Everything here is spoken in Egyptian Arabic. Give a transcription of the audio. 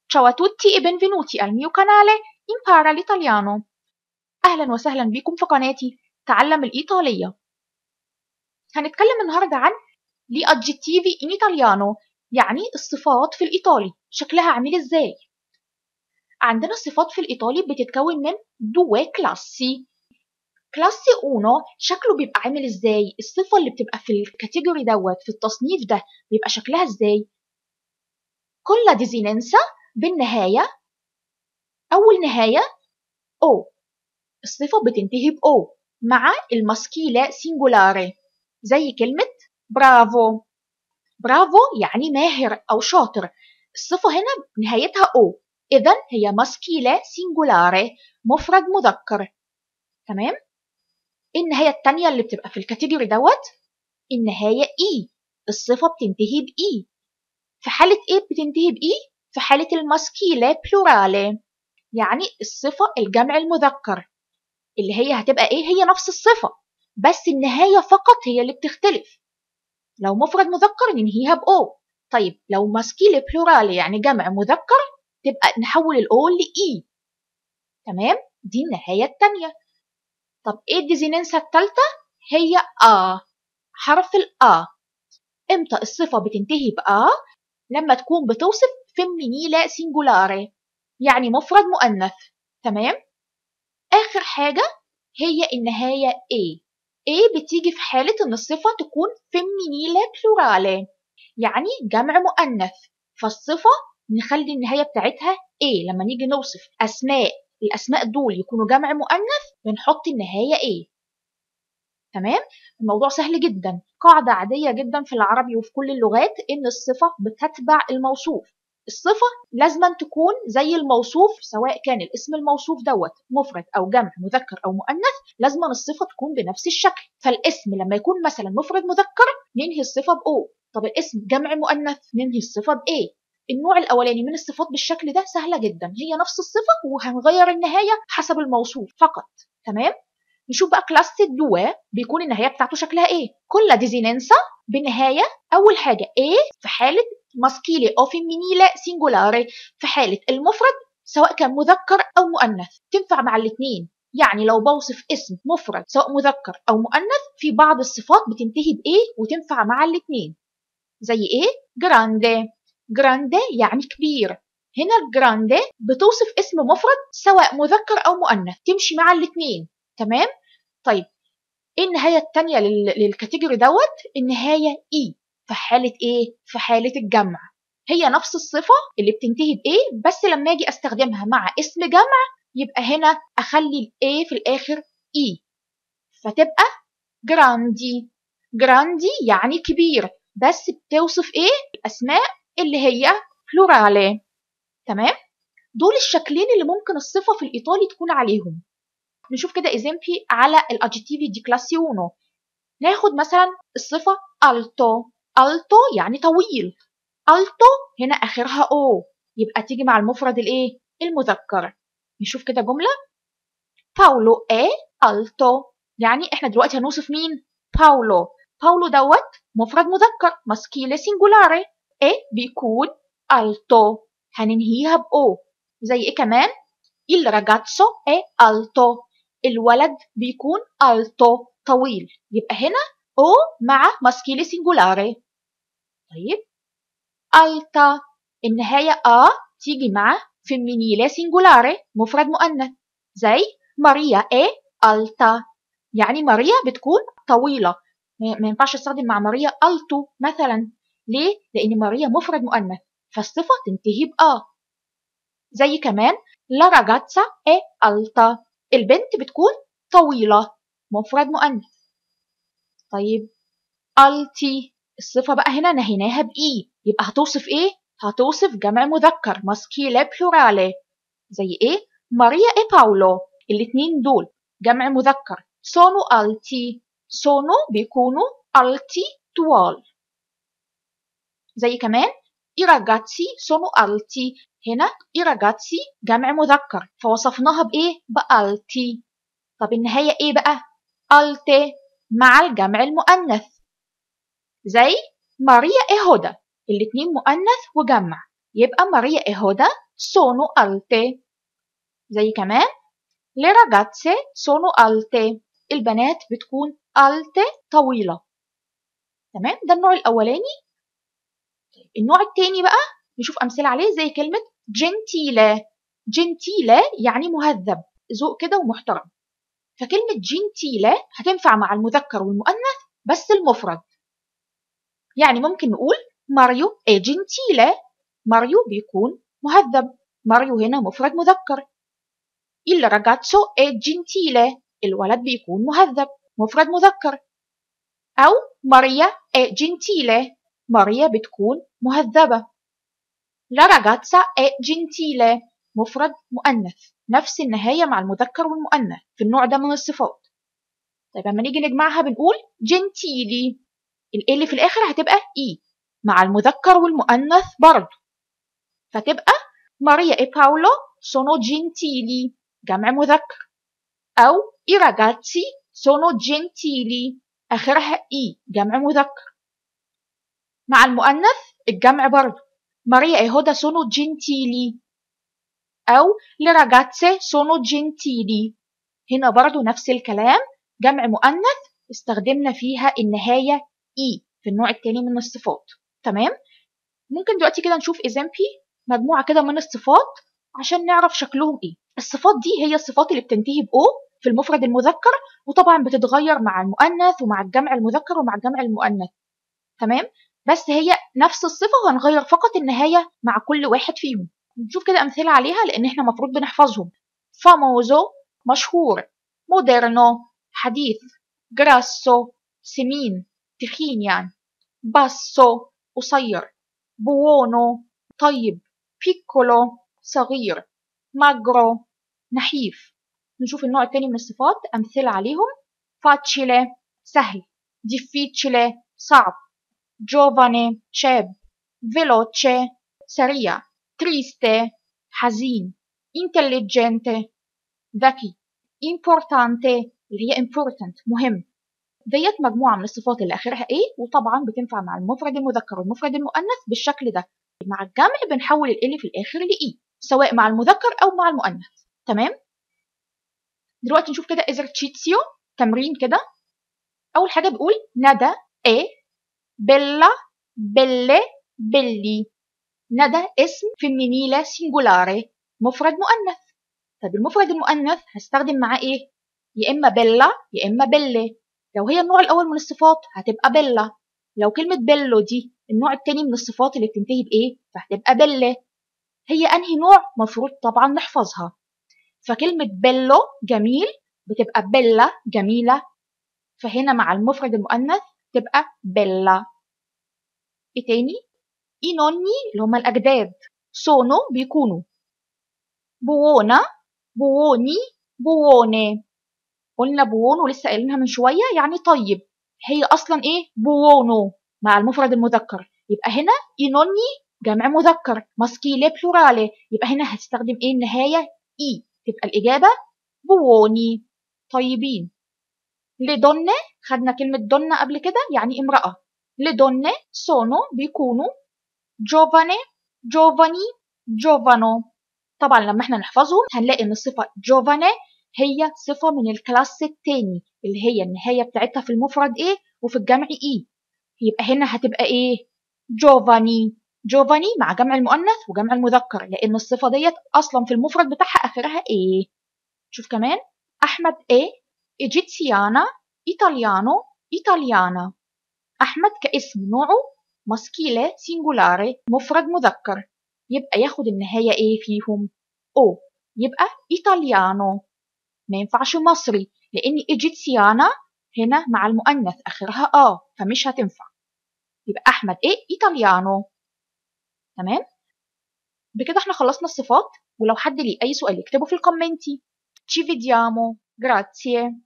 Ciao a tutti e benvenuti al mio canale Impara l'Italiano أهلا وسهلا بكم في قناتي تعلم الإيطالية هنتكلم النهاردة عن gli aggettivi in italiano يعني الصفات في الإيطالي شكلها عامل إزاي عندنا الصفات في الإيطالي بتتكون من due classi كلاسي اونو شكله بيبقى عامل ازاي الصفة اللي بتبقى في الكاتيجوري دوت في التصنيف ده بيبقى شكلها ازاي كل ديزيننسا بالنهاية أول نهاية أو الصفة بتنتهي بأو مع الماسكيلة سينجولاري زي كلمة برافو برافو يعني ماهر أو شاطر الصفة هنا نهايتها أو إذا هي ماسكيلة سينجولاري مفرد مذكر تمام النهاية التانية اللي بتبقى في الكاتيجوري دوت النهاية إي الصفة بتنتهي بإي في حالة إيه بتنتهي بإي؟ في حالة الماسكيلة بلورالي يعني الصفة الجمع المذكر اللي هي هتبقى إيه؟ هي نفس الصفة بس النهاية فقط هي اللي بتختلف لو مفرد مذكر ننهيها بأو طيب لو ماسكيلة بلورالي يعني جمع مذكر تبقى نحول الأو لإي تمام؟ دي النهاية التانية طب إيه الديزيننسا التالتة؟ هي آ حرف الآ إمتى الصفة بتنتهي بآ؟ لما تكون بتوصف فيمينيلا سينجولاري يعني مفرد مؤنث تمام آخر حاجة هي النهاية A A بتيجي في حالة إن الصفة تكون فيمينيلا بلورالي يعني جمع مؤنث فالصفة نخلي النهاية بتاعتها A لما نيجي نوصف أسماء الأسماء دول يكونوا جمع مؤنث بنحط النهاية A تمام الموضوع سهل جدا قاعدة عادية جدا في العربي وفي كل اللغات إن الصفة بتتبع الموصوف الصفة لازما تكون زي الموصوف سواء كان الاسم الموصوف دوت مفرد أو جمع مذكر أو مؤنث لازما الصفة تكون بنفس الشكل فالاسم لما يكون مثلا مفرد مذكر ننهي الصفة بأو طب الاسم جمع مؤنث ننهي الصفة بإيه النوع الأولاني من الصفات بالشكل ده سهلة جدا هي نفس الصفة وهنغير النهاية حسب الموصوف فقط تمام نشوف بقى كلاس الدوا بيكون النهايه بتاعته شكلها ايه كل ديزيننسا بنهايه اول حاجه ايه في حاله ماسكيلي او فيمينيلا سينجولاري في حاله المفرد سواء كان مذكر او مؤنث تنفع مع الاثنين يعني لو بوصف اسم مفرد سواء مذكر او مؤنث في بعض الصفات بتنتهي بايه وتنفع مع الاثنين زي ايه جراندي جراندي يعني كبير هنا الجراندي بتوصف اسم مفرد سواء مذكر او مؤنث تمشي مع الاثنين تمام طيب ايه النهايه الثانيه للكاتيجوري دوت النهايه اي في حاله ايه في حاله الجمع هي نفس الصفه اللي بتنتهي بايه بس لما اجي استخدمها مع اسم جمع يبقى هنا اخلي الاي في الاخر اي فتبقى جراندي جراندي يعني كبير بس بتوصف ايه الاسماء اللي هي بلورالي تمام دول الشكلين اللي ممكن الصفه في الايطالي تكون عليهم نشوف كده ايزامبلي على الادجيتيفي دي كلاسي 1 ناخد مثلا الصفه التو التو يعني طويل التو هنا اخرها او يبقى تيجي مع المفرد الايه المذكر نشوف كده جمله باولو اي التو يعني احنا دلوقتي هنوصف مين باولو باولو دوت مفرد مذكر ماسكيلي سينجولاري اي بيكون التو هننهيها باو زي ايه كمان il ragazzo è alto الولد بيكون alto طويل يبقى هنا او مع ماسكيلي سينجولاري طيب alta النهاية ا تيجي مع فيمينيلي سينجولاري مفرد مؤنث زي ماريا اي alta يعني ماريا بتكون طويلة ما ينفعش استخدم مع ماريا alto مثلا ليه؟ لأن ماريا مفرد مؤنث فالصفة تنتهي بآ زي كمان La ragazza è alta البنت بتكون طويلة مفرد مؤنث طيب alti الصفة بقى هنا نهيناها بإي يبقى هتوصف إيه؟ هتوصف جمع مذكر ماسكيلي بلورالي زي إيه؟ ماريا إي باولو الاتنين دول جمع مذكر sono alti sono بيكونوا alti طوال زي كمان i ragazzi sono alti هنا i ragazzi جمع مذكر فوصفناها بإيه؟ بألتي طب النهاية إيه بقى؟ ألتي مع الجمع المؤنث زي ماريا إيه هدى الاتنين مؤنث وجمع يبقى ماريا إيه هدى sono alte زي كمان le ragazze sono alte البنات بتكون alte طويلة تمام ده النوع الأولاني النوع التاني بقى نشوف أمثلة عليه زي كلمة gentile gentile يعني مهذب ذوق كده ومحترم فكلمة gentile هتنفع مع المذكر والمؤنث بس المفرد يعني ممكن نقول ماريو è gentile ماريو بيكون مهذب ماريو هنا مفرد مذكر il ragazzo è gentile الولد بيكون مهذب مفرد مذكر أو ماريا è gentile ماريا بتكون مهذبة la ragazza è gentile مفرد مؤنث نفس النهاية مع المذكر والمؤنث في النوع ده من الصفات طيب لما نيجي نجمعها بنقول gentili ال اللي في الآخر هتبقى إي مع المذكر والمؤنث برضه فتبقى ماريا e باولو sono gentili جمع مذكر أو i ragazzi sono gentili آخرها إي جمع مذكر مع المؤنث الجمع برضه ماريا e هدى sono gentili أو le ragazze sono gentili هنا برضه نفس الكلام جمع مؤنث استخدمنا فيها النهاية إي في النوع التاني من الصفات تمام ممكن دلوقتي كده نشوف إزامبي مجموعة كده من الصفات عشان نعرف شكلهم إيه الصفات دي هي الصفات اللي بتنتهي بأو في المفرد المذكر وطبعا بتتغير مع المؤنث ومع الجمع المذكر ومع الجمع المؤنث تمام بس هي نفس الصفة وهنغير فقط النهاية مع كل واحد فيهم نشوف كده أمثلة عليها لأن احنا مفروض بنحفظهم famoso مشهور مودرنو حديث جراسو سمين تخين يعني باسو قصير بوونو طيب بيكولو صغير ماجرو نحيف نشوف النوع الثاني من الصفات أمثلة عليهم فاتشيلي سهل difficile صعب giovane شاب veloce سريع triste حزين intelligente ذكي importante اللي هي important مهم ديت مجموعة من الصفات اللي آخرها إيه وطبعا بتنفع مع المفرد المذكر والمفرد المؤنث بالشكل ده مع الجمع بنحول ال في الآخر لإي سواء مع المذكر أو مع المؤنث تمام دلوقتي نشوف كده إزرتشيتسيو تمرين كده أول حاجة بيقول ندى إيه بيلا بيلي بيلي ندى اسم فيمينيلا سينجولاري مفرد مؤنث طب المفرد المؤنث هستخدم معاه ايه يا اما بيلا يا اما بيلي لو هي النوع الاول من الصفات هتبقى بيلا لو كلمة بيلو دي النوع التاني من الصفات اللي بتنتهي بايه فهتبقى بيلي هي انهي نوع مفروض طبعا نحفظها فكلمة بيلو جميل بتبقى بيلا جميلة فهنا مع المفرد المؤنث تبقى بيلا ايه تاني إينوني اللي هما الأجداد سونو بيكونوا بوونا بووني بووني قلنا بوون ولسه قايلينها من شوية يعني طيب هي أصلا إيه بوونو مع المفرد المذكر يبقى هنا إينوني جمع مذكر ماسكيلي بلورالي يبقى هنا هتستخدم إيه النهاية إي تبقى الإجابة بووني طيبين لدونة خدنا كلمة دونة قبل كده يعني امرأة لدونة سونو بيكونوا giovane giovani giovano طبعا لما احنا نحفظهم هنلاقي ان الصفة giovane هي صفة من الكلاس التاني اللي هي النهاية بتاعتها في المفرد ايه وفي الجمع ايه يبقى هنا هتبقى ايه giovani giovani مع جمع المؤنث وجمع المذكر لان الصفة ديت اصلا في المفرد بتاعها اخرها ايه شوف كمان احمد ايه ايجيتسيانا ايطاليانو ايطاليانا احمد كاسم نوعه ماسكيلي سينجولاري مفرد مذكر يبقى ياخد النهاية ايه فيهم او يبقى ايطاليانو ما ينفعش مصري لان ايجيتسيانا هنا مع المؤنث اخرها اه فمش هتنفع يبقى احمد ايه ايطاليانو تمام بكده احنا خلصنا الصفات ولو حد ليه اي سؤال يكتبه في الكومنتي ci vediamo grazie